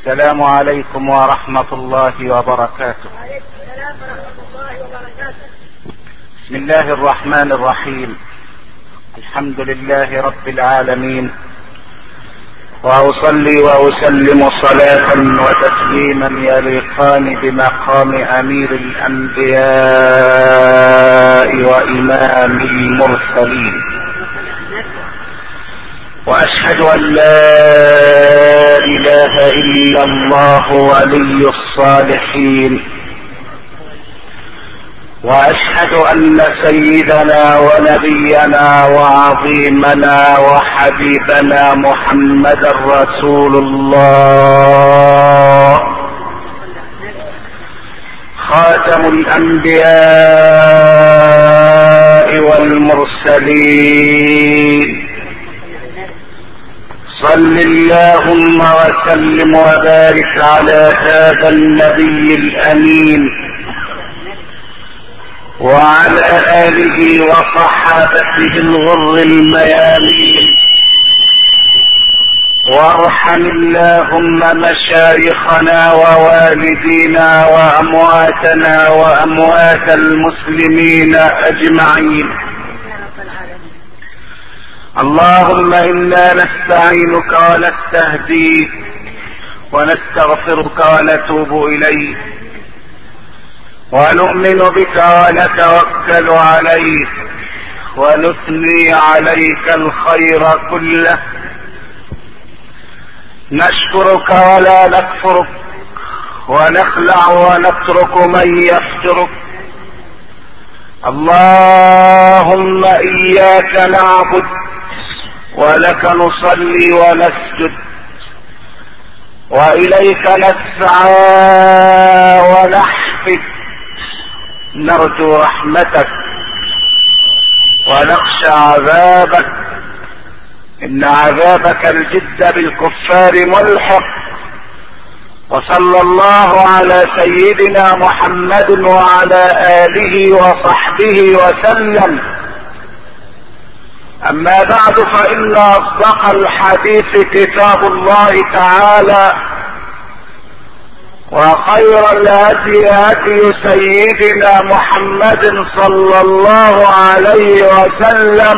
السلام عليكم ورحمة الله وبركاته وعليكم السلام ورحمة الله وبركاته بسم الله الرحمن الرحيم الحمد لله رب العالمين واصلي واسلم صلاة وتسليما يليقان بمقام امير الانبياء وامام المرسلين واشهد ان لا اله الا الله ولي الصالحين واشهد ان سيدنا ونبينا وعظيمنا وحبيبنا محمدا رسول الله خاتم الانبياء والمرسلين صل اللهم وسلم وبارك على هذا النبي الامين وعلى آله وصحابته الغر الميامين وارحم اللهم مشايخنا ووالدينا وأمواتنا وأموات المسلمين أجمعين اللهم إنا نستعينك ونستهديك ونستغفرك ونتوب إليك ونؤمن بك ونتوكل عليك ونثني عليك الخير كله نشكرك ولا نكفرك ونخلع ونترك من يفجرك اللهم اياك نعبد ولك نصلي ونسجد واليك نسعى ونحفد نرجو رحمتك ونخشى عذابك ان عذابك الجد بالكفار ملحق وصلى الله على سيدنا محمد وعلى اله وصحبه وسلم اما بعد فان اصدق الحديث كتاب الله تعالى وخير الهدي هدي سيدنا محمد صلى الله عليه وسلم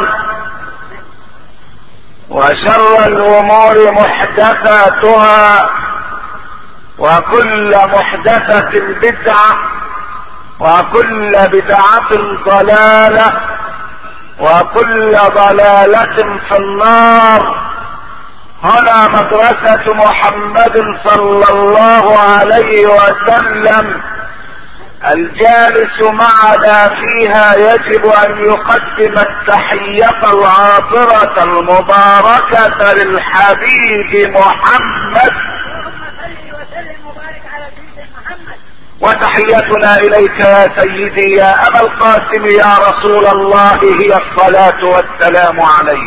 وشر الامور محدثاتها وكل محدثة بدعة وكل بدعة ضلالة وكل ضلالة في النار هنا مدرسة محمد صلى الله عليه وسلم الجالس معنا فيها يجب ان يقدم التحية العاطرة المباركة للحبيب محمد اللهم صل وسلم وبارك على سيدنا محمد وتحيتنا اليك يا سيدي يا ابا القاسم يا رسول الله هي الصلاة والسلام عليك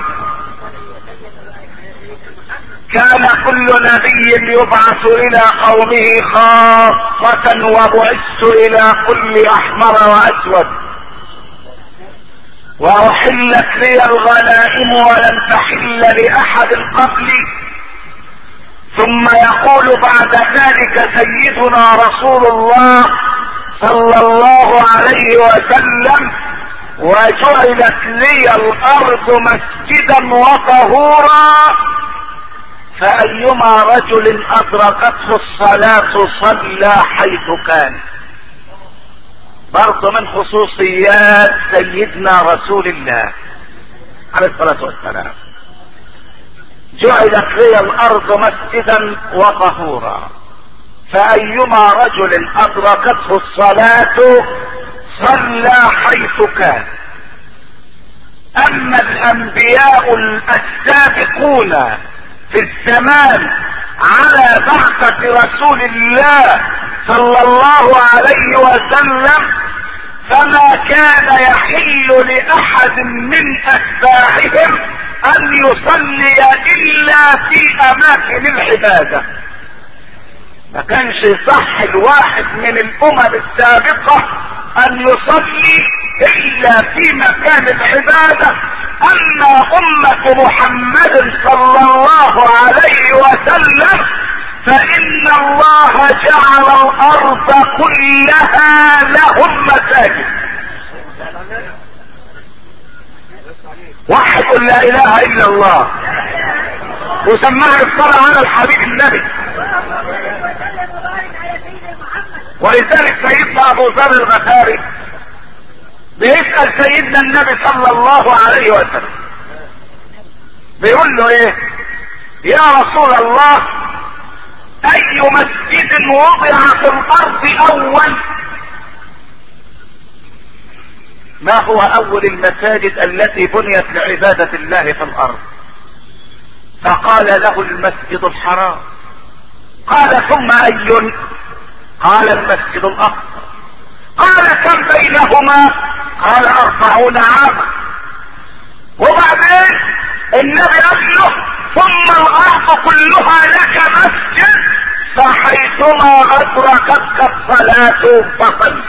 كان كل نبي يبعث الى قومه خاصة وبعثت الى كل احمر واسود واحلت لي الغنائم ولم تحل لاحد قبلي ثم يقول بعد ذلك سيدنا رسول الله صلى الله عليه وسلم وجعلت لي الارض مسجدا وطهورا فأيما رجل أدركته الصلاة صلى حيث كان برضه من خصوصيات سيدنا رسول الله عليه الصلاة والسلام جعلت لي الأرض مسجدا وطهورا فأيما رجل أدركته الصلاة صلى حيث كان أما الأنبياء السابقون في الزمان على بعثة رسول الله صلى الله عليه وسلم فما كان يحل لأحد من أتباعهم أن يصلي إلا في أماكن العبادة ما كانش صح الواحد من الأمم السابقة أن يصلي إلا في مكان العبادة أما أمة محمد صلى الله عليه وسلم فان الله جعل الارض كلها لهم مساجد واحد قل لا اله الا الله وسمعني الصلاة على الحبيب النبي وسلم وبارك على سيدنا محمد ولذلك سيدنا ابو ذر الغفاري بيسأل سيدنا النبي صلى الله عليه وسلم بيقول له ايه يا رسول الله اي مسجد وضع في الارض اول ما هو اول المساجد التي بنيت لعبادة الله في الارض فقال له المسجد الحرام قال ثم اي قال المسجد الاقصى قال كم بينهما قال اربعون عاما وبعدين النبي قال له ثم الارض كلها لك مسجد فحيثما ادركتك الصلاة فصل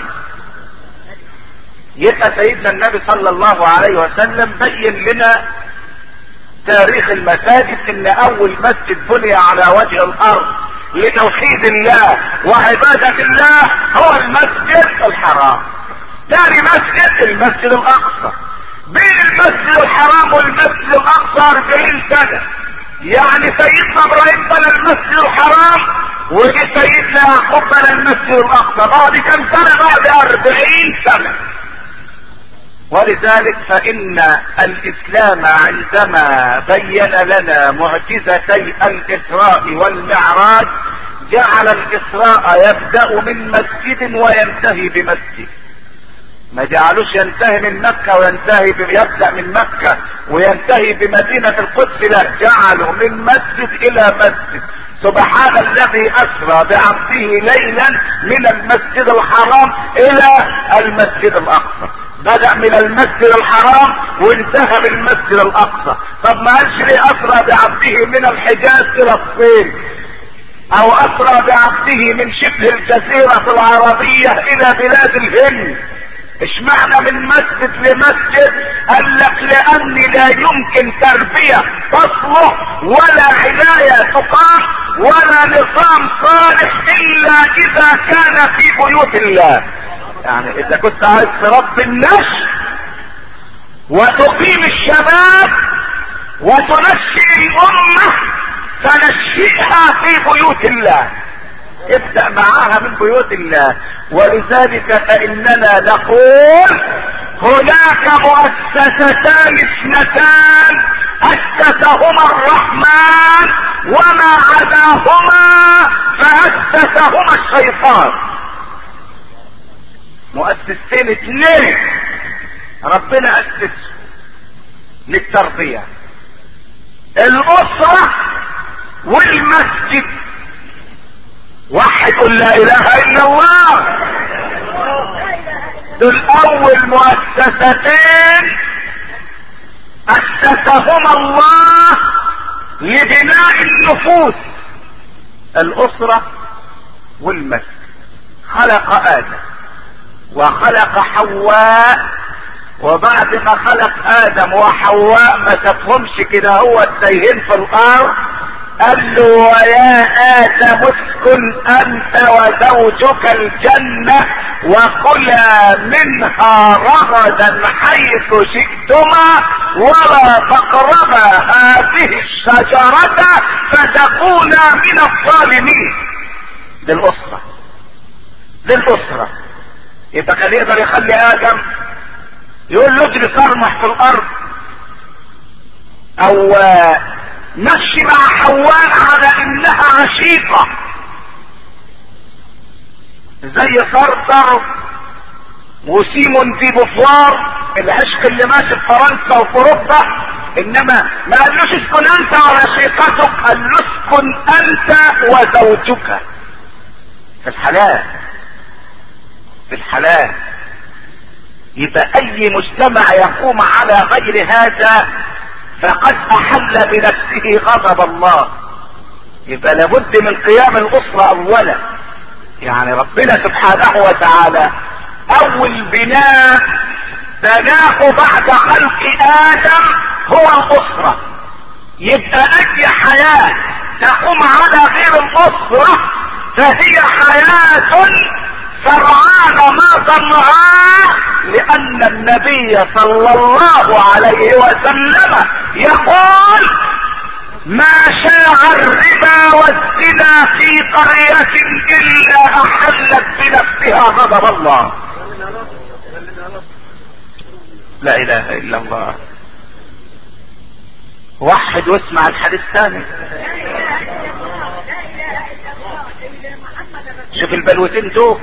يبقى سيدنا النبي صلى الله عليه وسلم بين لنا تاريخ المساجد ان اول مسجد بني على وجه الارض لتوحيد الله وعبادة الله هو المسجد الحرام ثاني مسجد المسجد الاقصى بين المسجد الحرام والمسجد الاقصى 40 سنة يعني سيدنا ابراهيم بنى المسجد الحرام وجي سيدنا يعقوب بنى المسجد الاقصى بعد كم سنة بعد 40 سنة ولذلك فإن الإسلام عندما بين لنا معجزتي الإسراء والمعراج جعل الإسراء يبدأ من مسجد وينتهي بمسجد ما جعلوش ينتهي من مكة وينتهي ب... يبدأ من مكة وينتهي بمدينة القدس لا جعلوا من مسجد إلى مسجد سبحان الذي أسرى بعبده ليلا من المسجد الحرام إلى المسجد الأقصى بدأ من المسجد الحرام وانتهى بالمسجد الاقصى طب ما قالش ليه اسرى بعبده من الحجاز الى الصين او اسرى بعبده من شبه الجزيرة العربية الى بلاد الهند اشمعنى من مسجد لمسجد قال لك لاني لا يمكن تربية تصلح ولا عناية تقام ولا نظام صالح الا اذا كان في بيوت الله يعني اذا كنت عايز تربي النشء وتقيم الشباب وتنشئ الامة فنشئها في بيوت الله ابدأ معاها من بيوت الله ولذلك فإننا نقول هناك مؤسستان اثنتان أسسهما الرحمن وما عداهما فأسسهما الشيطان مؤسستين اثنين ربنا أسسه للتربية الأسرة والمسجد واحد قل لا اله الا الله دول اول مؤسستين اسسهما الله لبناء النفوس الاسرة والمسجد خلق ادم وخلق حواء وبعد ما خلق ادم وحواء ما تفهمش كده هو التيهين في الارض قال له ويا ادم اسكن انت وزوجك الجنة وكلا منها رغدا حيث شئتما ولا تقربا هذه الشجرة فتكونا من الظالمين للأسرة للأسرة يبقى كان يقدر يخلي ادم يقول له اجري صرمح في الارض او مشي مع حواء على انها عشيقة زي صرصر وسيمون في بوفوار العشق اللي ماشي في فرنسا وفي اوروبا انما ما قالوش اسكن انت ورشيقتك قال له اسكن انت وزوجك في الحلال في الحلال يبقى اي مجتمع يقوم على غير هذا فقد احل بنفسه غضب الله يبقى لابد من قيام الاسرة اولا يعني ربنا سبحانه وتعالى اول بناء بناه بعد خلق ادم هو الاسرة يبقى اي حياة تقوم على غير الاسرة فهي حياة سرعان ما ضمها لان النبي صلى الله عليه وسلم يقول ما شاع الربا والزنا في قرية الا احلت بنفسها غضب الله لا اله الا الله وحد واسمع الحديث الثاني شوف البلوتين دول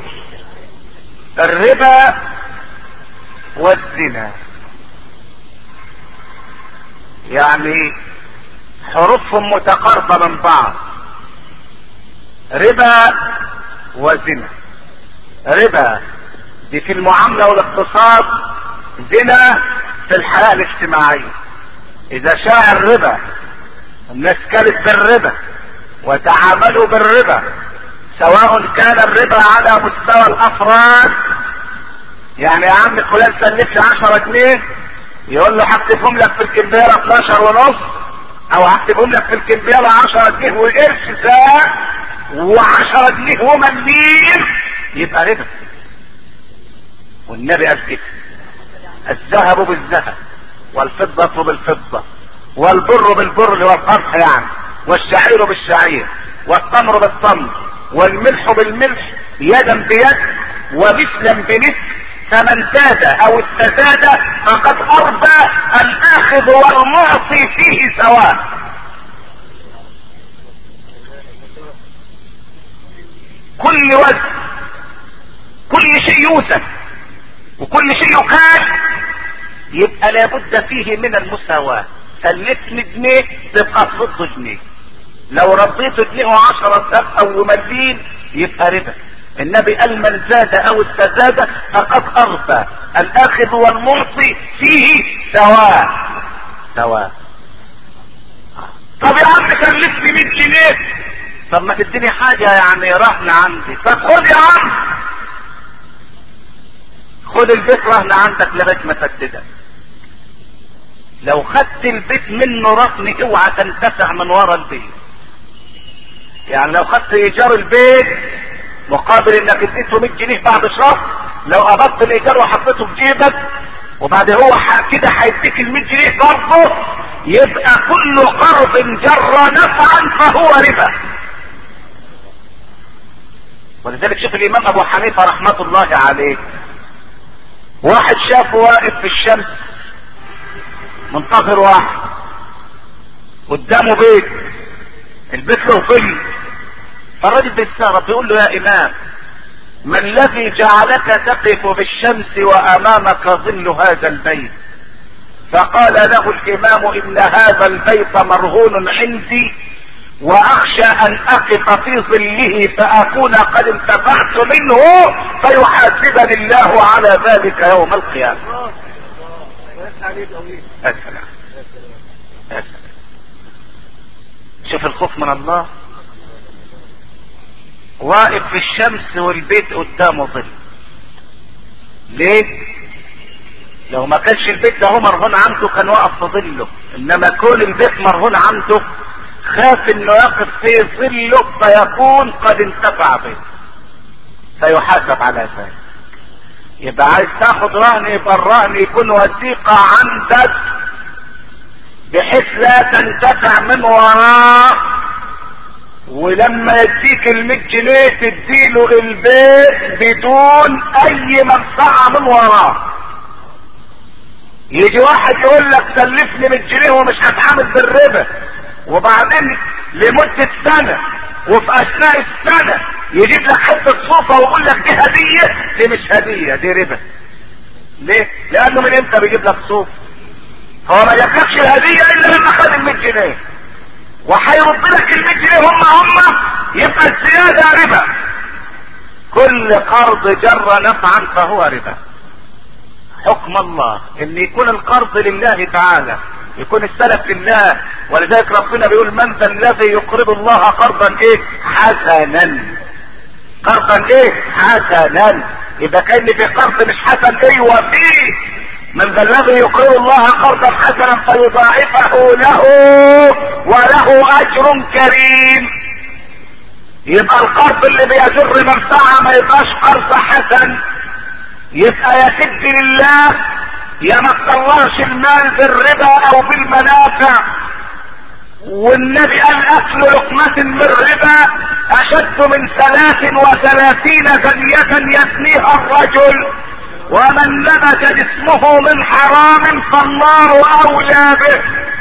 الربا والزنا يعني حروفهم متقاربة من بعض ربا وزنا ربا دي في المعاملة والاقتصاد زنا في الحياة الاجتماعية اذا شاع الربا الناس كانت بالربا وتعاملوا بالربا سواء كان الربا على مستوى الافراد يعني يا عم فلان سلف لي 10 جنيه يقول له هكتبهم لك في الكمبيالة 12 ونص او هكتبهم لك في الكمبيالة 10 جنيه وقرش ساعة و10 جنيه ومليم يبقى ربا والنبي قال كده الذهب بالذهب والفضة بالفضة والبر بالبر والقمح يعني والشعير بالشعير والتمر بالتمر والملح بالملح يدا بيد ومثلا بمثل فمن زاد او استزاد فقد اربى الاخذ والمعطي فيه سواء كل وزن كل شيء يوزن وكل شيء يقال يبقى لابد فيه من المساواة سلفني جنيه تبقى تصد جنيه لو رضيت جنيه وعشرة سبقة ومليين يبقى ربا النبي قال من زاد او استزاد فقد اربى الاخذ والمعطي فيه سواء سواء طب يا عم كلفني 100 جنيه طب ما تديني حاجة يعني رهن عندي طب خد يا عم خد البيت رهن عندك لغايه ما تسددك لو خدت البيت منه رهن اوعى تنتفع من ورا البيت يعني لو خدت ايجار البيت مقابل انك اديته 100 جنيه بعد شهر لو قبضت الايجار وحطيته في جيبك وبعد هو كده هيديك ال 100 جنيه برضه يبقى كل قرض جر نفعا فهو ربا ولذلك شوف الامام ابو حنيفه رحمه الله عليه واحد شافه واقف في الشمس منتظر واحد قدامه بيت البيت له ظل فالراجل بيستغرب بيقول له يا امام ما الذي جعلك تقف بالشمس وامامك ظل هذا البيت فقال له الامام ان هذا البيت مرهون عندي واخشى ان اقف في ظله فاكون قد انتفعت منه فيحاسبني الله على ذلك يوم القيامه السلام السلام شوف الخوف من الله واقف في الشمس والبيت قدامه ظل ليه لو ما كانش البيت ده هو مرهون عنده كان واقف في ظله انما كون البيت مرهون عنده خاف انه يقف في ظله فيكون قد انتفع به فيحاسب على ذلك يبقى عايز تاخد رهن يبقى الرهن يكون وثيقة عندك بحيث لا تنتفع من وراه ولما يديك المية جنيه تديله البيت بدون اي منفعة من وراه يجي واحد يقول لك سلفني 100 جنيه ومش هتعامل بالربا وبعدين لمدة سنة وفي اثناء السنة يجيب لك حتة صوفة ويقول لك دي هدية دي مش هدية دي ربا ليه؟ لانه من امتى بيجيب لك صوف هو ما جابلكش الهدية الا لما خد ال 100 جنيه وهيرد لك ال 100 جنيه هم هم يبقى الزيادة ربا كل قرض جر نفعا فهو ربا حكم الله ان يكون القرض لله تعالى يكون السلف لله ولذلك ربنا بيقول من ذا الذي يقرض الله قرضا ايه حسنا قرضا ايه حسنا يبقى كان في قرض مش حسن ايوه فيه من ذا الذي يقرض الله قرضا حسنا فيضاعفه له وله اجر كريم يبقى القرض اللي بيجر منفعة ما يبقاش قرض حسن يبقى يا سد لله يا ما تطلعش المال بالربا او بالمنافع والنبي قال اكل لقمة من ربا اشد من ثلاث وثلاثين ثانية يثنيها الرجل ومن نبت جسمه من حرام فالنار اولى به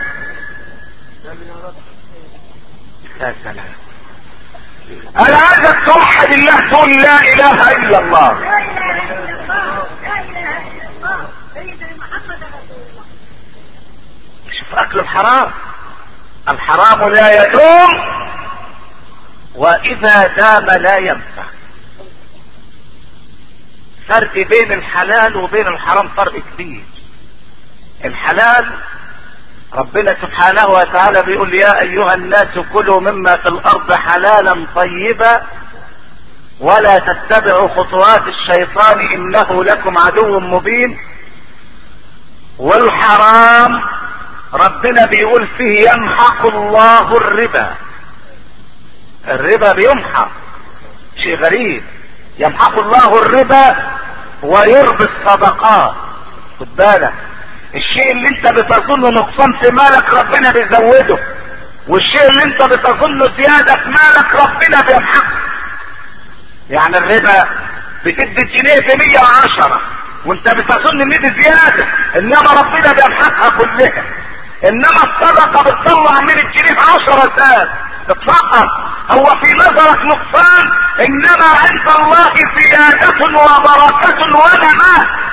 يا سلام انا عايزك توحد الله تقول لا اله الا الله لا اله الا الله لا اله الا الله سيدنا محمد رسول الله شوف اكل الحرام الحرام لا يدوم واذا دام لا ينفع فرق بين الحلال وبين الحرام فرق كبير الحلال ربنا سبحانه وتعالى بيقول يا ايها الناس كلوا مما في الارض حلالا طيبا ولا تتبعوا خطوات الشيطان انه لكم عدو مبين والحرام ربنا بيقول فيه يمحق الله الربا الربا بيمحق شيء غريب يمحق الله الربا ويربي الصدقات خد بالك الشيء اللي انت بتظنه نقصان في مالك ربنا بيزوده والشيء اللي انت بتظنه زيادة في مالك ربنا بيمحقه يعني الربا بتدي الجنيه ب 110 وانت بتظن ان دي زيادة انما ربنا بيمحقها كلها انما الصدقة بتطلع من الجنيه 10 سنت اطلاقا هو في نظرك نقصان انما عند الله زيادة وبركة ونماء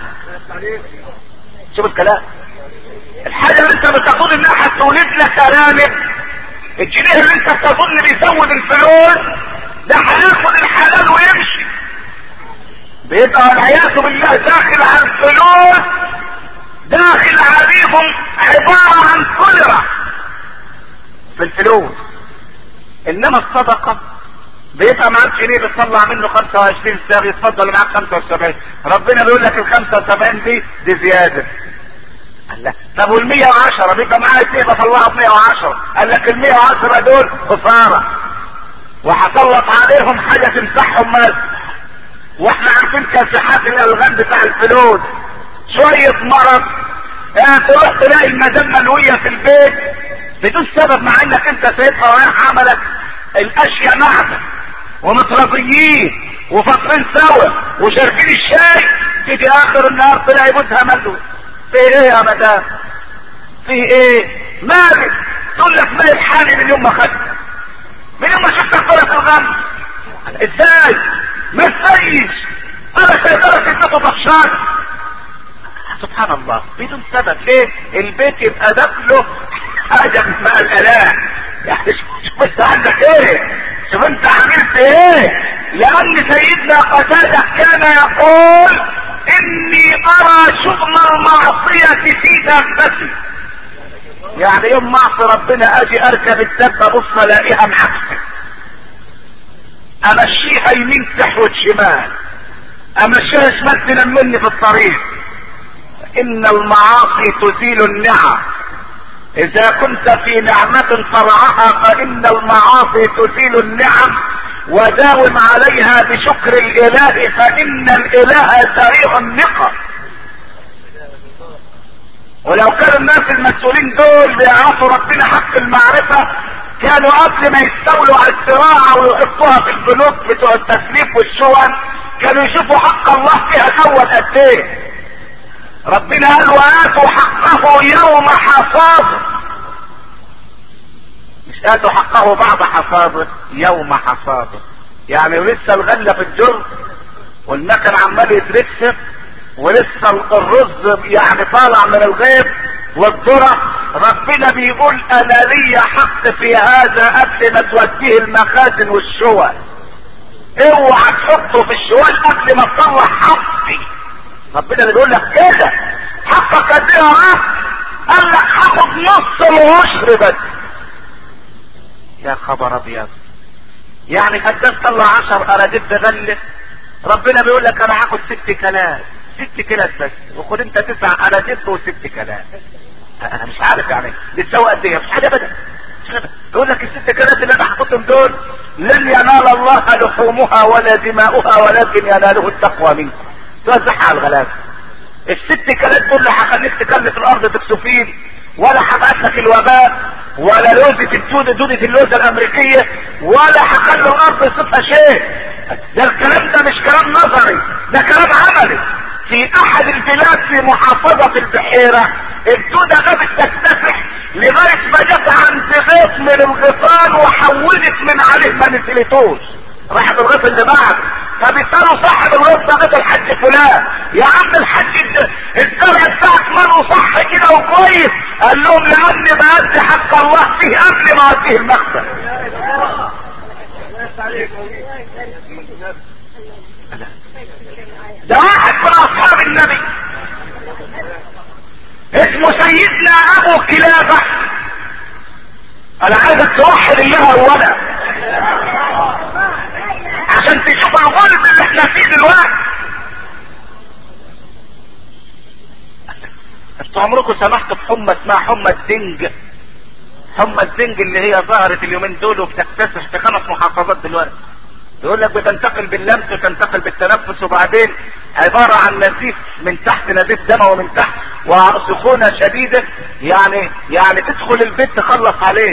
شوف الكلام الحاجة اللي انت بتظن انها هتولد لك سلامة الجنيه اللي انت بتظن بيزود الفلوس ده هياخد الحلال ويمشي بيبقى والعياذ بالله داخل على الفلوس داخل عليهم عبارة عن كلرة في الفلوس انما الصدقة بيبقى معاك جنيه بتطلع منه 25 ساغ يتفضل معاك 75 ربنا بيقول لك ال 75 دي دي زيادة قال لك طب وال 110 بيبقى معايا اثنين بطلعها ب 110 قال لك ال 110 دول خسارة وهسلط عليهم حاجة تمسحهم مسح واحنا عارفين كاسحات الالغام بتاع الفلوس شوية مرض اه تروح تلاقي المدام ملوية في البيت بدون سبب مع انك انت سايبها ورايح عملك الاشياء معدن ومترضيين وفاطرين سوا وشاربين الشاي تيجي اخر النهار تلاقي جوزها ملو في ايه يا مدام في ايه مالك تقول لك مال الحالي من يوم ما خدت من يوم ما شفتك فرق الغم ازاي ما تسيش انا سيدرك النفط طفشان سبحان الله بدون سبب ليه البيت يبقى داخله حاجة من ماء الاله يعني شوف انت عندك ايه شوف انت عملت ايه لان سيدنا قتادة كان يقول اني ارى شغل المعصية في دابتي يعني يوم ما اعصي ربنا اجي اركب الدبه ابص الاقيها معكسه امشيها يمين تحوت شمال امشيها شمال تنمني في الطريق ان المعاصي تزيل النعم اذا كنت في نعمة فرعها فان المعاصي تزيل النعم وداوم عليها بشكر الاله فان الاله سريع النقم ولو كان الناس المسؤولين دول بيعرفوا ربنا حق المعرفة كانوا قبل ما يستولوا على الزراعة ويحطوها في البنوك بتوع التسليف والشون كانوا يشوفوا حق الله فيها الاول قد ايه ربنا قال واتوا حقه يوم حصاده مش اتوا حقه بعد حصاده يوم حصاده يعني ولسه الغلة في الجر والمكن عمال يتركسب ولسه الرز يعني طالع من الغيب والذرة ربنا بيقول انا لي حق في هذا قبل ما توديه المخازن والشوى اوعى تحطه في الشوال قبل ما تطلع حقي ربنا اللي بيقول لك كده حقك قد ايه يا رب قال لك هاخد نص العشر بس يا خبر ابيض يعني خدام طلع عشر اراجيل تغلف ربنا بيقول لك انا هاخد ست كلام ست كلام بس وخد انت تسع اراجيل وست كلام انا مش عارف يعني دي تساوي قد ايه مش حاجه ابدا يقول لك الست كلات اللي انا حاططهم دول لن ينال الله لحومها ولا دماؤها ولكن يناله التقوى منكم توزعها على الغلابه الست كلات دول لا هخليك تكلف الارض تكسفين ولا هبعت لك الوباء ولا لوزة الدودة دودة اللوزة الامريكية ولا هخلي الارض يصيبها شيء ده الكلام ده مش كلام نظري ده كلام عملي في احد البلاد في محافظة البحيرة الدودة غابت تكتسح لغاية ما جت عند غيط من الغيطان وحولت من عليه ما نسيتوش راحت الغيط اللي بعده فبيسألوا صاحب الغيط ده غيط الحج فلان يا عم الحج الزرع بتاعك ماله صح كده وكويس قال لهم لاني بأدي حق الله فيه قبل ما اوديه المخزن ده واحد من اصحاب النبي اسمه سيدنا ابو كلابة انا عايزك توحد الله اولا عشان تشوف الغلب اللي احنا فيه دلوقتي انتوا عمركم سمحتوا في حمى اسمها حمى الدنج حمى الدنج اللي هي ظهرت اليومين دول وبتكتسح في خمس محافظات دلوقتي يقول لك بتنتقل باللمس وتنتقل بالتنفس وبعدين عبارة عن نزيف من تحت نزيف دم ومن تحت وسخونة شديدة يعني يعني تدخل البيت تخلص عليه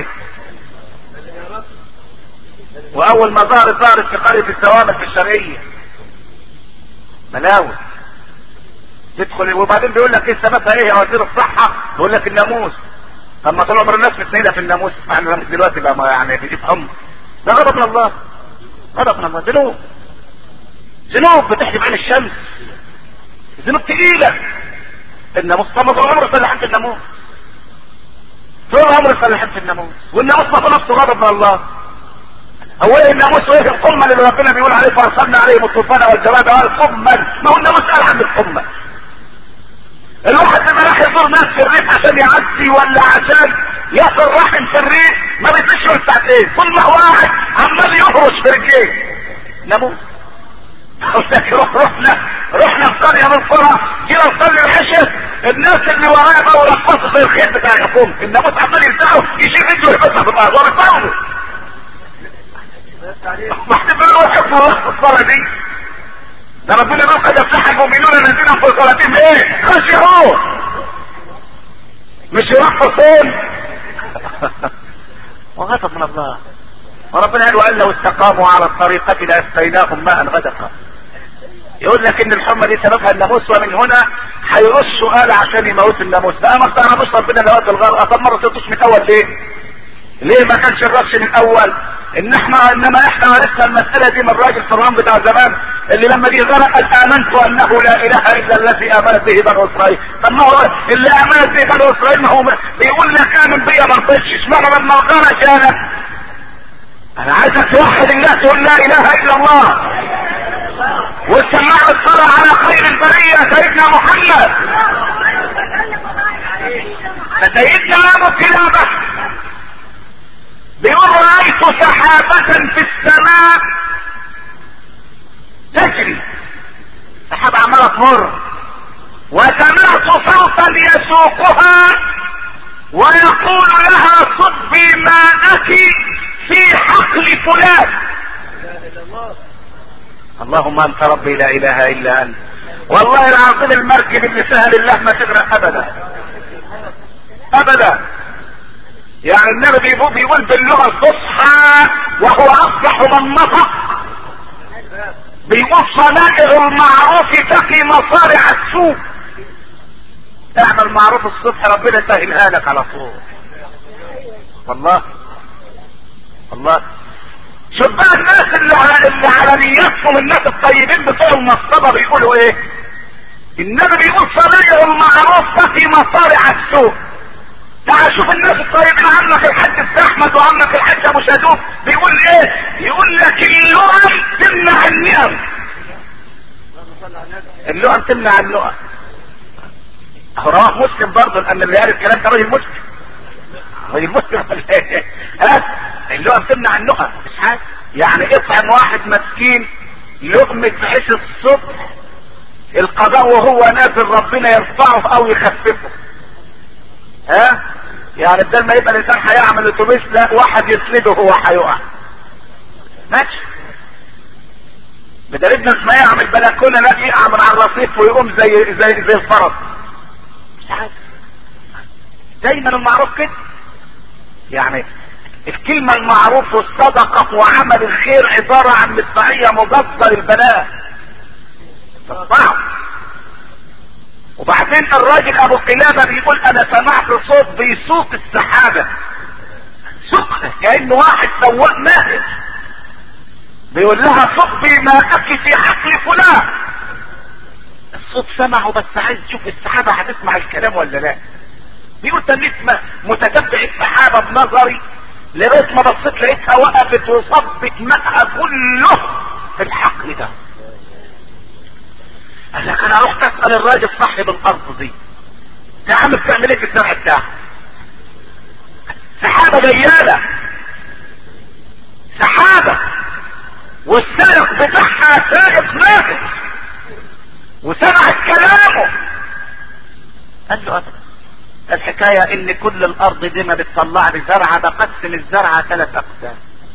واول ما ظهرت ظهرت في قرية السوامل في الشرقية ملاوي تدخل وبعدين بيقول لك ايه سببها ايه يا وزير الصحة يقول لك الناموس اما طول عمر الناس متنيدة في الناموس احنا دلوقتي بقى ما يعني بيجيب حمى ده غضب من الله غضب من الله ذنوب ذنوب بتحجب عن الشمس ذنوب تقيلة الناموس طب طول عمره فلاحين في الناموس طول عمره فلاحين في الناموس والناموس ما في نفسه غضب من الله هو ايه الناموس وايه القمة اللي ربنا بيقول عليه فارسلنا عليهم الطوفان والجواب قال قمة ما هو الناموس قال عن القمة الواحد لما راح يزور ناس في الريف عشان يعدي ولا عشان يصل رحم في الريف ما بيفيش غير ساعتين طول ما هو قاعد عمال يهرش في رجليه ناموس روح رحنا رحنا في قريه من القرى جينا نصلي العشاء الناس اللي ورايا بقوا رقصوا زي الخيل بتاع الحكومه الناموس عمال يلزقه يشيل رجله ويحطها في الارض ورفعه محتاج له حفظ الله في الصلاه دي ده ربنا بيقول قد افلح المؤمنون الذين في صلاتهم ايه خشعوا مش يرقصون وغضب من الله وربنا قال وان لو استقاموا على الطريقة لاسقيناهم ماء غدقا يقول لك ان الحمى دي سببها الناموس ومن هنا هيرشوا آلة عشان يموت الناموس بقى ما استغربوش ربنا اللي وقت الغرقة طب ما رصيتوش من اول ليه؟ ليه ما كانش الرش من اول؟ ان احنا انما احنا ورثنا المسألة دي من الراجل فرعون بتاع زمان اللي لما جه غرق قال امنت انه لا اله الا الذي امنت به بنو اسرائيل طب ما هو اللي امنت به بنو اسرائيل ما هو بيقول لك امن بيا ما رضيتش اشمعنى لما غرق انا انا عايزك توحد الله تقول لا اله الا الله وتسمع الصلاة على خير البرية سيدنا محمد فسيدنا ابو كلابة بيقول رأيت سحابة في السماء تجري سحابة عمالة تمر وسمعت صوتا يسوقها ويقول لها صبي ماءك في حقل فلان اللهم انت ربي لا اله الا انت والله العظيم المركب اللي سهل الله ما تغرق ابدا ابدا يعني النبي بيقول, بيقول باللغه الفصحى وهو اصلح من نطق بيقول صنائع المعروف تقي مصارع السوء اعمل معروف الصبح ربنا يسهلها لك على طول والله والله شوف بقى الناس اللي على اللي على نياتهم الناس الطيبين بتوع المصطبه بيقولوا ايه النبي بيقول صنائع المعروف تقي مصارع السوء تعال شوف الناس الطيبين عمك الحاج الزحمة وعمك الحاج ابو شادوف بيقول ايه يقول لك اللؤم تمنع النعم اللؤم تمنع اللؤم اهو رواه مسلم برضه لان اللي قال الكلام ده راجل مسلم راجل مسلم ها اللؤم تمنع النقم مش حاجه يعني اطعم واحد مسكين لقمة عيش الصبح القضاء وهو نازل ربنا يرفعه او يخففه ها يعني بدل ما يبقى الانسان هيعمل اتوبيس لا واحد يسنده هو هيقع ماشي بدل ابنك ما يعمل بلكونه لا يقع من على الرصيف ويقوم زي زي زي الفرس مش عارف دايما المعروف كده يعني الكلمة المعروف والصدقة وعمل الخير عبارة عن مدفعية مضادة للبلاء صعب وبعدين الراجل ابو قلابة بيقول انا سمعت صوت بيسوق السحابة سوقها كأنه واحد سواق ماهر بيقول لها صبي ماءك في حقل فلان الصوت سمعه بس عايز تشوف السحابة هتسمع الكلام ولا لا بيقول تميت متتبع السحابة بنظري لغاية ما بصيت لقيتها وقفت وصبت ماءها كله في الحقل ده قال لك انا رحت اسأل الراجل صاحب الارض دي يا عم بتعمل ايه في الزرع بتاعك سحابة جيالة سحابة والسائق بتاعها سائق ناقص وسمع كلامه قال له ابدا الحكاية ان كل الارض دي ما بتطلع لي زرعة بقسم الزرعة ثلاث اقسام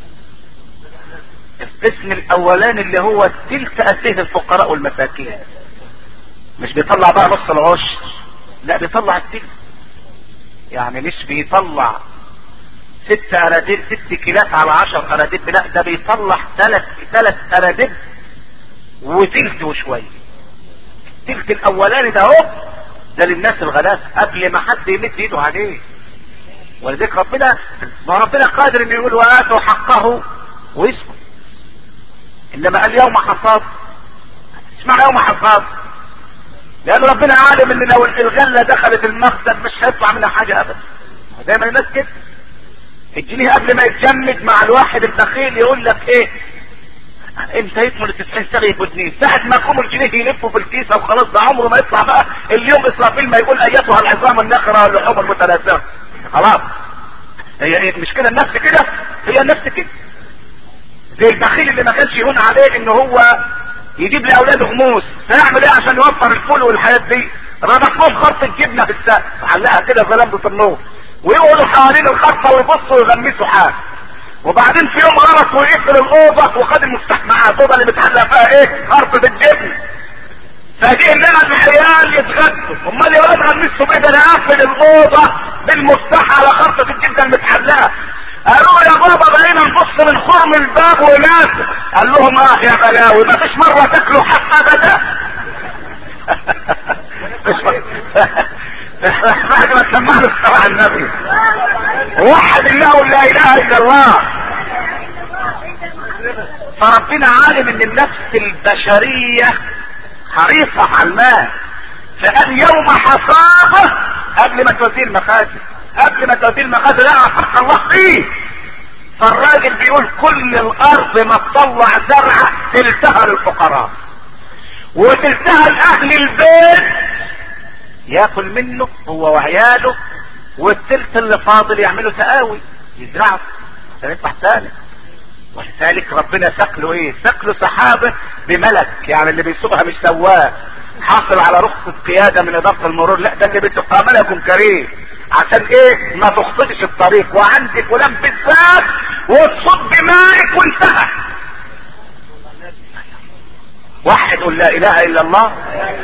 القسم الاولاني اللي هو تلك اتيه الفقراء والمساكين مش بيطلع بقى نص العشر لا بيطلع التلت يعني مش بيطلع ست اناديل ست كيلات على عشر اناديل لا ده بيطلع ثلاث ثلاث اناديل وتلت وشويه التلت الاولاني ده اهو ده للناس الغلابه قبل ما حد يمد ايده عليه ولذلك ربنا ما ربنا قادر انه يقول واتوا حقه ويسكت انما قال يوم حصاد اسمع يوم حصاد لان ربنا عالم ان لو الغله دخلت المخزن مش هيطلع منها حاجه ابدا دايما الناس كده الجنيه قبل ما يتجمد مع الواحد البخيل يقول لك ايه امتى يكمل 90 سنه يبقوا جنيه ساعة ما يقوم الجنيه يلفوا في الكيسة وخلاص ده عمره ما يطلع بقى اليوم اسرافيل ما يقول ايتها العظام النخرة واللحوم المتناثرة خلاص هي ايه مش كده النفس كده هي النفس كده زي البخيل اللي ما كانش يهون عليه ان هو يجيب لاولاده غموس فيعمل ايه عشان يوفر الفول والحاجات دي ربط لهم خرطة جبنة في السقف علقها كده في لمبة النور ويقعدوا حوالين الخرطة ويبصوا ويغمسوا حاجة وبعدين في يوم غلط ويقفل الاوضه وخد المفتاح معاه الاوضه اللي متعلق فيها ايه خرطه الجبن فجه لنا العيال يتغدوا امال يا ولاد غمسوا بايه ده انا قافل الاوضه بالمفتاح على خرطه الجبنه المتعلقه قالوا يا بابا بقينا نبص من خرم الباب وناس قال لهم اه يا بلاوي ما فيش مره تاكلوا حق ابدا بعد ما سمعنا الصلاة النبي وحد الله لا اله الا الله فربنا عالم ان النفس البشرية حريصة على المال فقال يوم حصابه قبل ما توديه المخازن قبل ما توديه المخازن لا حق الله فيه فالراجل بيقول كل الارض ما تطلع زرعة تلتها للفقراء وتلتها لاهل البيت ياكل منه هو وعياله والتلت اللي فاضل يعملوا تقاوي يزرعوا عشان يطلع ثاني ولذلك ربنا سقله ايه سقله سحابه بملك يعني اللي بيسوقها مش سواق حاصل على رخصة قيادة من إدارة المرور لا ده اللي بتبقى ملك كريم عشان ايه ما تخطئش الطريق وعندي فلان بالذات وتصب مائك وانتهى واحد قل لا اله الا الله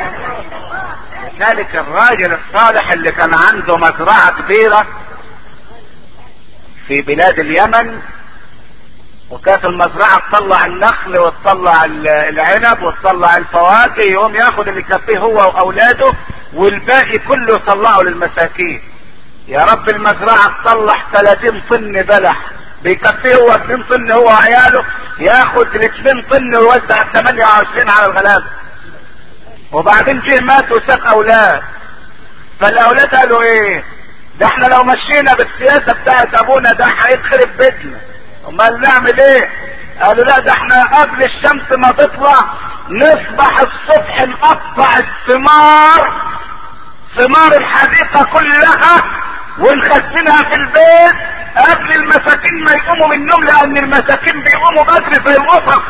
ذلك الراجل الصالح اللي كان عنده مزرعة كبيرة في بلاد اليمن وكانت المزرعة تطلع النخل وتطلع العنب وتطلع الفواكه يقوم ياخد اللي يكفيه هو واولاده والباقي كله يطلعه للمساكين يا رب المزرعة تطلع 30 طن بلح بيكفيه هو 2 طن هو وعياله ياخد ال 2 طن ويوزع 28 على الغلابة وبعدين جه مات وساب اولاد فالاولاد قالوا ايه ده احنا لو مشينا بالسياسة بتاعت ابونا ده هيتخرب بيتنا امال نعمل ايه قالوا لا ده احنا قبل الشمس ما تطلع نصبح الصبح نقطع الثمار ثمار الحديقة كلها ونخزنها في البيت قبل المساكين ما يقوموا من النوم لان المساكين بيقوموا بدري زي القطط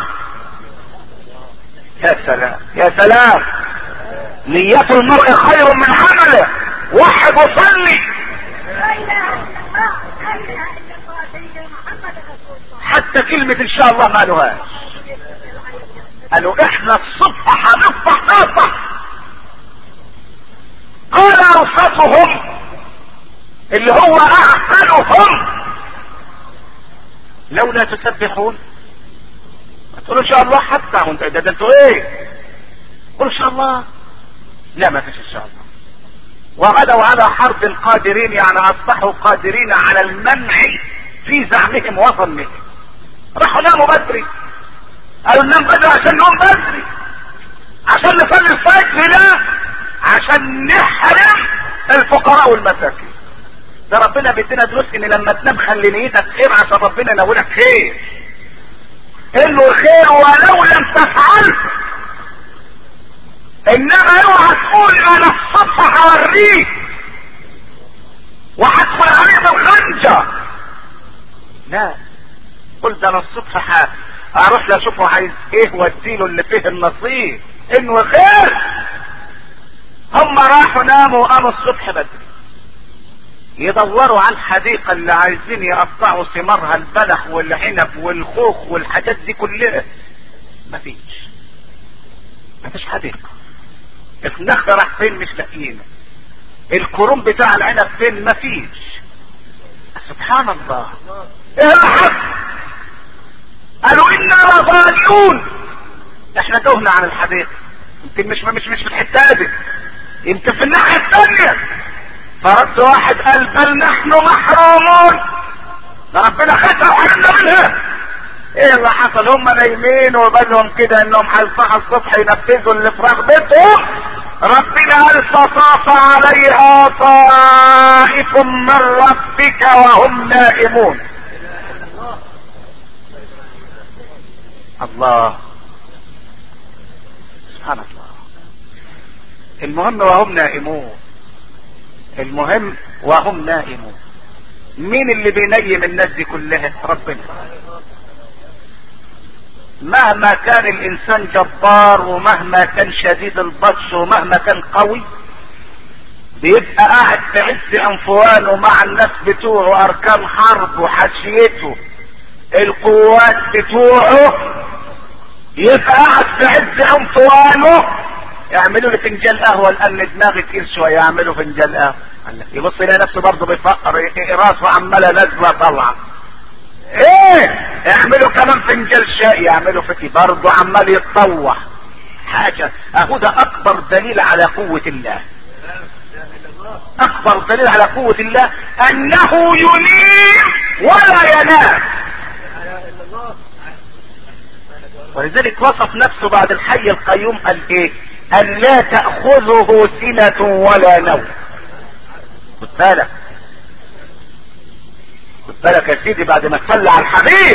يا سلام يا سلام نية المرء خير من عمله وحد وصلي اله الا الله سيدنا محمد رسول الله حتى كلمة ان شاء الله ما قالوهاش قالوا احنا الصبح هنصبح نصبح قال اوسطهم اللي هو اعقلهم لولا تسبحون تقولوا ان شاء الله حتى وانت ده, ده انتوا ايه قولوا ان شاء الله لا ما فيش ان شاء الله وغدوا على حرب قادرين يعني اصبحوا قادرين على المنع في زعمهم وظنهم راحوا ناموا بدري قالوا ننام بدري عشان نقوم بدري عشان نصلي الفجر لا عشان نحرم الفقراء والمساكين ده ربنا بيدينا دروس ان لما تنام خلي نيتك خير عشان ربنا ينولك خير انه خير ولو لم تفعل انما اوعى تقول انا الصبح هوريك وهدخل عليه بالخنجر لا قل ده انا الصبح ح- اروح له اشوفه عايز ايه واديله اللي فيه النصيب انه خير هم راحوا ناموا وقاموا الصبح بدري يدوروا على الحديقة اللي عايزين يقطعوا ثمارها البلح والعنب والخوخ والحاجات دي كلها مفيش مفيش حديقة النخل راح فين مش لاقيينه الكروم بتاع العنب فين مفيش سبحان الله ايه اللي حصل قالوا انا لضالون احنا تهنا عن الحديقة يمكن مش مش مش في الحتة دي يمكن في الناحية الثانية فرد واحد قال بل نحن محرومون ده ربنا خسر حالنا منها ايه اللي حصل هم نايمين وبالهم كده انهم هيصحوا الصبح ينفذوا اللي في رغبتهم ربنا قال فطاف عليها طائف من ربك وهم نائمون الله سبحان الله المهم وهم نائمون المهم وهم نائمون مين اللي بينيم الناس دي كلها ربنا مهما كان الانسان جبار ومهما كان شديد البطش ومهما كان قوي بيبقى قاعد في عز انفوانه مع الناس بتوعه اركان حرب وحاشيته القوات بتوعه يبقى قاعد في عز انفوانه يعملوا له فنجان قهوه لان دماغي تقيل شويه يعملوا فنجان قهوه قال لك يبص يلاقي نفسه برضه بيفقر راسه عماله نازله طالعه ايه يعملوا كمان فنجان شاي يعملوا فكي برضه عمال يتطوح حاجه اهو ده اكبر دليل على قوه الله اكبر دليل على قوه الله انه ينيم ولا ينام ولذلك وصف نفسه بعد الحي القيوم قال ايه ان لا تأخذه سنة ولا نوم خد بالك خد بالك يا سيدي بعد ما تصلي على الحبيب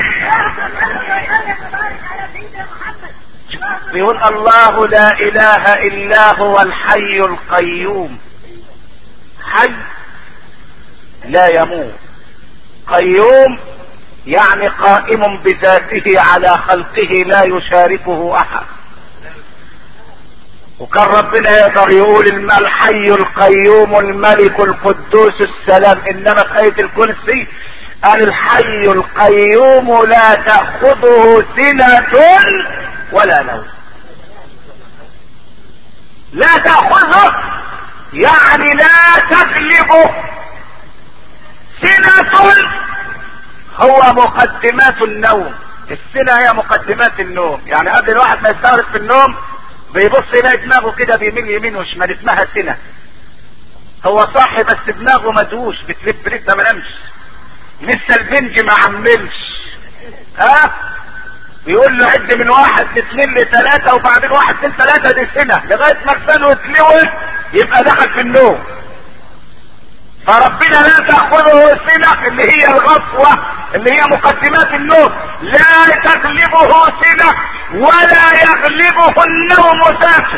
بيقول الله لا اله الا هو الحي القيوم حي لا يموت قيوم يعني قائم بذاته على خلقه لا يشاركه احد وكان ربنا يقدر يقول الم- الحي القيوم الملك القدوس السلام انما في آية الكرسي قال الحي القيوم لا تأخذه سنة ولا نوم لا تأخذه يعني لا تغلبه سنة هو مقدمات النوم السنة هي مقدمات النوم يعني قبل الواحد ما يستغرق في النوم بيبص يلاقي دماغه كده بيميل يمين وشمال اسمها سنة هو صاحي بس دماغه مدوش بتلف لسه ما نامش لسه البنج ما عملش ها بيقول له عد من واحد لاثنين لثلاثة وبعدين واحد اثنين ثلاثة دي سنة لغاية ما لسانه يتلوث يبقى دخل في النوم فربنا لا تأخذه سنة اللي هي الغفوة اللي هي مقدمات النوم لا تغلبه سنة ولا يغلبه النوم ساكن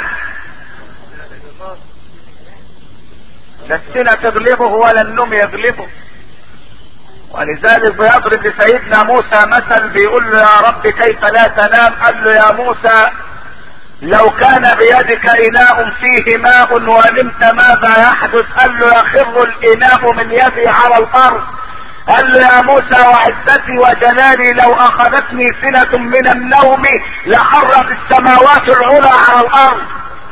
لا السنة تغلبه ولا النوم يغلبه ولذلك بيضرب لسيدنا موسى مثل بيقول له يا رب كيف لا تنام قال له يا موسى لو كان بيدك اناء فيه ماء ونمت ماذا يحدث قال له يخر الاناء من يدي على الارض قال له يا موسى وعزتي وجلالي لو اخذتني سنة من النوم لخرت السماوات العلى على الارض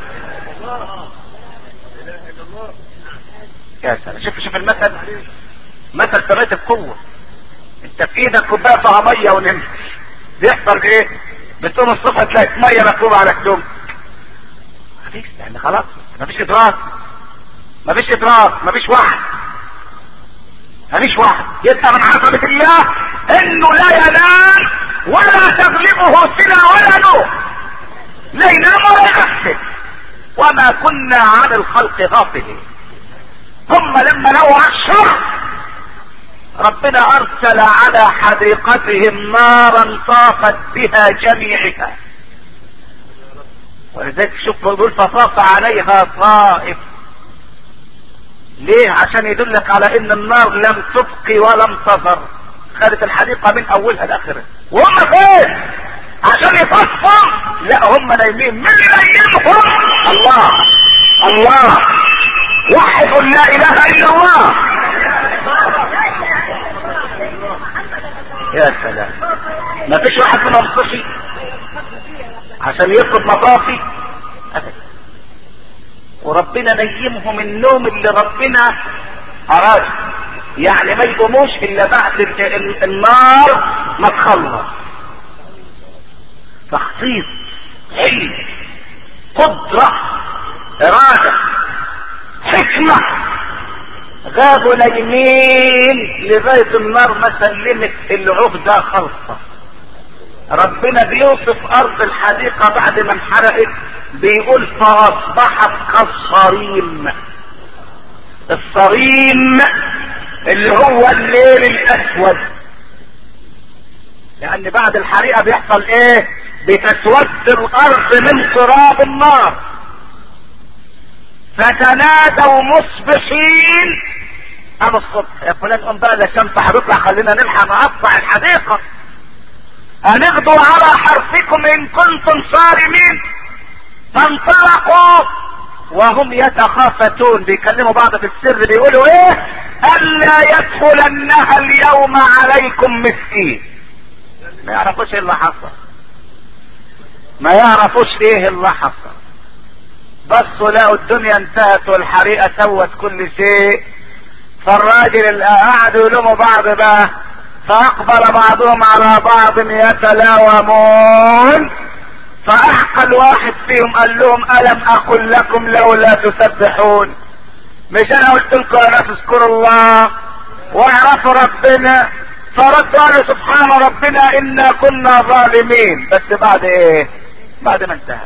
يا سلام شوف شوف المثل مثل ثبات القوة انت في ايدك كوبايه فيها ميه ونمت بيحصل ايه؟ بتقوم الصبح تلاقي ميه مكتوبه على كتوم مفيش يعني خلاص مفيش ادراك مفيش ادراك مفيش وعي مفيش وعي يبقى من عظمه الله انه لا ينام ولا تغلبه سنه ولا نوم لا ينام ولا يغفل وما كنا عن الخلق غافلين ثم لما نوع الشر ربنا ارسل على حديقتهم نارا طافت بها جميعها ولذلك شوف بيقول فطاف عليها طائف ليه عشان يدلك على ان النار لم تبقي ولم تظهر خدت الحديقه من اولها لاخرها وهم فين عشان يفصل لا هم نايمين من نايمهم الله الله وحدوا لا اله الا الله يا سلام ما فيش واحد منهم صحي عشان يطلب مطافي أبدا وربنا نيمهم النوم اللي ربنا اراد يعني ما يقوموش الا بعد ال- ال- النار ما تخلص تخطيط علم قدرة ارادة حكمة غابوا نايمين لغاية النار ما سلمت العهدة خلصة ربنا بيوصف ارض الحديقة بعد ما انحرقت بيقول فاصبحت كالصريم الصريم اللي هو الليل الاسود لان بعد الحريقة بيحصل ايه بتسود الارض من قراب النار فتنادوا مصبحين ابو الصبح يا فلان قوم بقى ده الشمس هتطلع خلينا نلحق نقطع الحديقه هنغدوا على حرفكم ان كنتم صارمين فانطلقوا وهم يتخافتون بيكلموا بعض في السر بيقولوا ايه الا يدخلنها اليوم عليكم مسكين ما يعرفوش ايه اللي حصل ما يعرفوش ايه اللي حصل بصوا لقوا الدنيا انتهت والحريقه سوت كل شيء فالراجل اللي قعدوا يلوموا بعض بقى فاقبل بعضهم على بعض يتلاومون فاحقل واحد فيهم قال لهم الم اقل لكم لولا تسبحون مش انا قلت لكم يا ناس اذكروا الله واعرفوا ربنا فردوا قالوا سبحان ربنا انا كنا ظالمين بس بعد ايه بعد ما انتهى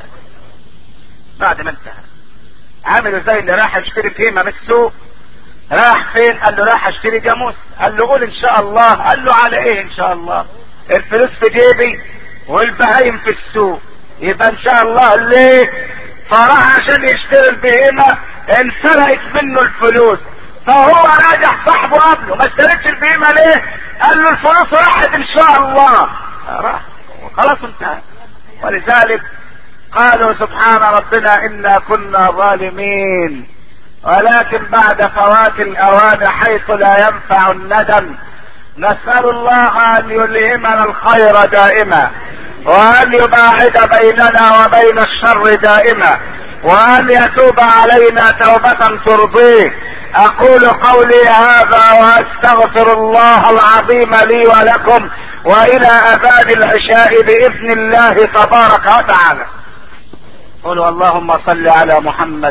بعد ما انتهى عامل زي اللي راح يشتري فيمه من السوق راح فين قال له راح اشتري جاموس قال له قول ان شاء الله قال له على ايه ان شاء الله الفلوس في جيبي والبهايم في السوق يبقى ان شاء الله ليه فراح عشان يشتري البهيمه انسرقت منه الفلوس فهو راجع صاحبه قبله ما اشتريتش البهيمه ليه قال له الفلوس راحت ان شاء الله راح خلاص انتهى ولذلك قالوا سبحان ربنا انا كنا ظالمين ولكن بعد فوات الاوان حيث لا ينفع الندم نسأل الله ان يلهمنا الخير دائما وان يباعد بيننا وبين الشر دائما وان يتوب علينا توبة ترضيه اقول قولي هذا واستغفر الله العظيم لي ولكم والى اذان العشاء باذن الله تبارك وتعالى قولوا اللهم صل على محمد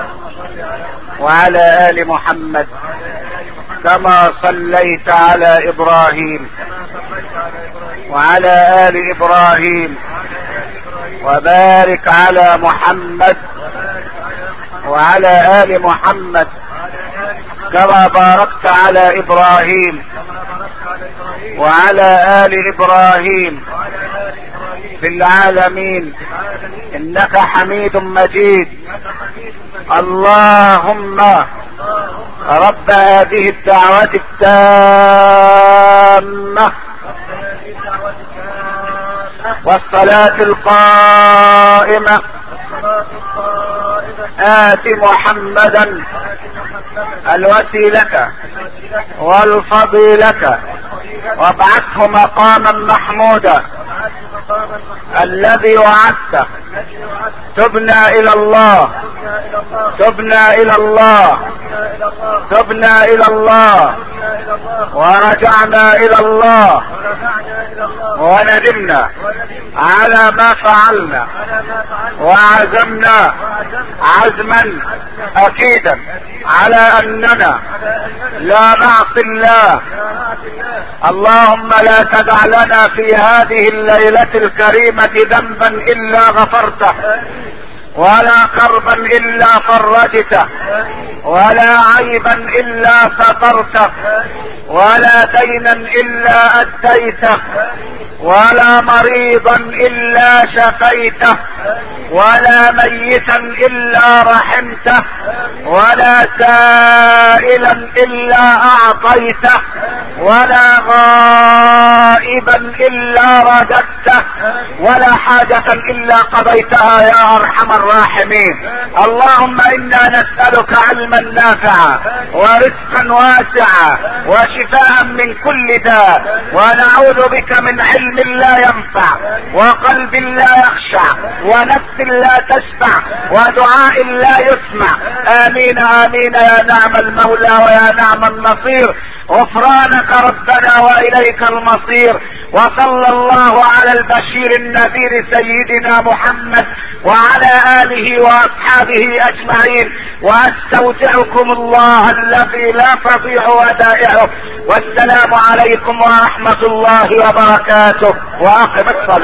وعلى ال محمد كما صليت على ابراهيم وعلى ال ابراهيم وبارك على محمد وعلى ال محمد كما باركت على ابراهيم وعلى ال ابراهيم في العالمين انك حميد مجيد اللهم رب هذه الدعوة التامة والصلاة القائمة آت محمدا الوسيلة والفضيلة وابعثه مقاما محمودا الذي وعدته تبنا الى الله تبنا الى الله تبنا الى الله ورجعنا الى الله وندمنا على ما فعلنا وعزمنا عزما اكيدا على اننا لا نعصي الله اللهم لا تدع لنا في هذه الليلة الكريمة ذنبا الا غفرته ولا كربا الا فرجته ولا عيبا الا سترته ولا دينا الا اديته ولا مريضا الا شفيته ولا ميتا الا رحمته ولا سائلا الا اعطيته ولا غائبا الا رددته ولا حاجة الا قضيتها يا ارحم الراحمين اللهم انا نسألك علما نافعا ورزقا واسعا وشفاء من كل داء ونعوذ بك من علم لا ينفع وقلب لا يخشع ونفس لا تشفع ودعاء لا يسمع امين امين يا نعم المولى ويا نعم النصير غفرانك ربنا واليك المصير وصلى الله على البشير النذير سيدنا محمد وعلى اله واصحابه اجمعين واستودعكم الله الذي لا تضيع ودائعه والسلام عليكم ورحمه الله وبركاته واقم الصلاه